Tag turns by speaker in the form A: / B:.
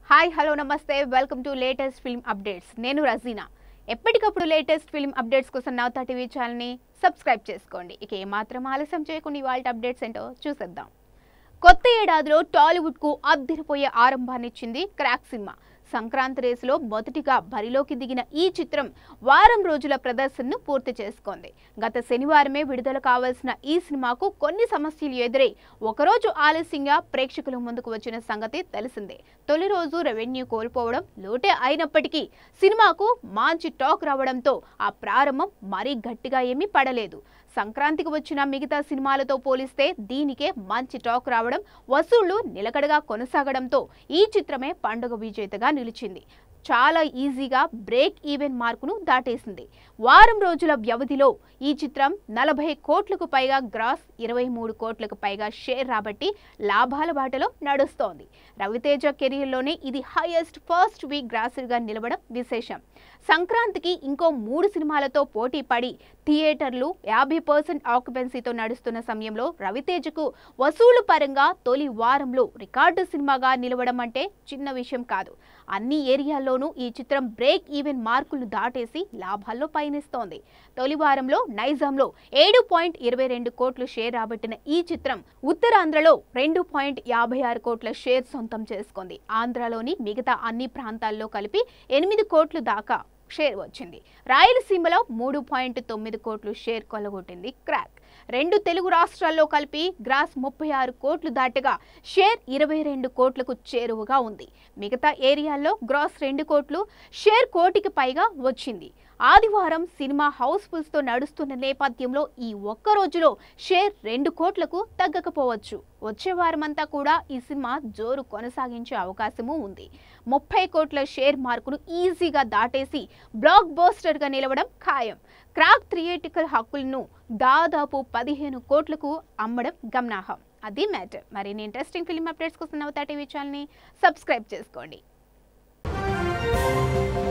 A: hi hello నమస్తే welcome to latest film updates నేను రజీనా ఎప్పటికప్పుడు లేటెస్ట్ ఫిల్మ్ అప్డేట్స్ కోసం నవతా టీవీ ఛానల్ని సబ్స్క్రైబ్ చేసుకోండి ఇక ఏమాత్రం ఆలస్యం చేయకుండా ఇవాళ అప్డేట్స్ ఏంటో చూసేద్దాం కొత్త ఏడాదిలో టాలీవుడ్కు అద్దరిపోయే ఆరంభాన్నిచ్చింది క్రాక్ సినిమా సంక్రాంతి రేసులో మొదటిగా బరిలోకి దిగిన ఈ చిత్రం వారం రోజుల ప్రదర్శనను పూర్తి చేసుకుంది గత శనివారమే విడుదల కావాల్సిన ఈ సినిమాకు కొన్ని సమస్యలు ఎదురై ఒకరోజు ఆలస్యంగా ప్రేక్షకుల ముందుకు వచ్చిన సంగతి తెలిసిందే తొలి రోజు రెవెన్యూ కోల్పోవడం లోటే అయినప్పటికీ సినిమాకు మంచి టాక్ రావడంతో ఆ ప్రారంభం మరీ గట్టిగా ఏమీ పడలేదు సంక్రాంతికి వచ్చిన మిగతా సినిమాలతో పోలిస్తే దీనికే మంచి టాక్ రావడం వసూళ్లు నిలకడగా కొనసాగడంతో ఈ చిత్రమే పండుగ విజేతగా నిలిచింది చాలా ఈజీగా బ్రేక్ ఈవెన్ మార్కును దాటేసింది వారం రోజుల వ్యవధిలో ఈ చిత్రం నలభై కోట్లకు పైగా గ్రాస్ ఇరవై మూడు కోట్లకు పైగా షేర్ రాబట్టి లాభాల బాటలో నడుస్తోంది రవితేజ కెరీర్లోనే ఇది హైయెస్ట్ ఫస్ట్ వీక్ గ్రాసర్గా నిలవడం విశేషం సంక్రాంతికి ఇంకో మూడు సినిమాలతో పోటీ పడి థియేటర్లు యాభై పర్సెంట్ ఆక్యుపెన్సీతో నడుస్తున్న సమయంలో రవితేజకు వసూలు పరంగా తొలి వారంలో రికార్డు సినిమాగా నిలవడం అంటే చిన్న విషయం కాదు అన్ని ఏరియాల్లోనూ ఈ చిత్రం బ్రేక్ ఈవెన్ మార్కులు దాటేసి లాభాల్లో పయనిస్తోంది తొలి వారంలో నైజాంలో ఏడు పాయింట్ ఇరవై రెండు కోట్లు షేర్ రాబట్టిన ఈ చిత్రం ఉత్తరాంధ్రలో రెండు పాయింట్ యాభై ఆరు కోట్ల షేర్ సొంతం చేసుకుంది ఆంధ్రలోని మిగతా అన్ని ప్రాంతాల్లో కలిపి ఎనిమిది కోట్లు దాకా షేర్ వచ్చింది రాయలసీమలో మూడు పాయింట్ తొమ్మిది కోట్లు షేర్ కొలగొట్టింది క్రాక్ రెండు తెలుగు రాష్ట్రాల్లో కలిపి గ్రాస్ ముప్పై ఆరు కోట్లు దాటగా షేర్ ఇరవై రెండు కోట్లకు చేరువగా ఉంది మిగతా ఏరియాల్లో గ్రాస్ రెండు కోట్లు షేర్ కోటికి పైగా వచ్చింది ఆదివారం సినిమా హౌస్ఫుల్స్తో నడుస్తున్న నేపథ్యంలో ఈ ఒక్క రోజులో షేర్ రెండు కోట్లకు తగ్గకపోవచ్చు వచ్చే వారమంతా కూడా ఈ సినిమా జోరు కొనసాగించే అవకాశము ఉంది ముప్పై కోట్ల షేర్ మార్కును ఈజీగా దాటేసి బ్లాక్ బస్టర్గా నిలవడం ఖాయం క్రాక్ థియేటికల్ హక్కులను దాదాపు పదిహేను కోట్లకు అమ్మడం గమనార్హం అది మ్యాటర్ మరిన్ని ఇంట్రెస్టింగ్ ఫిల్మ్ అప్డేట్స్ కోసం నవతా టీవీ ఛానల్ని సబ్స్క్రైబ్ చేసుకోండి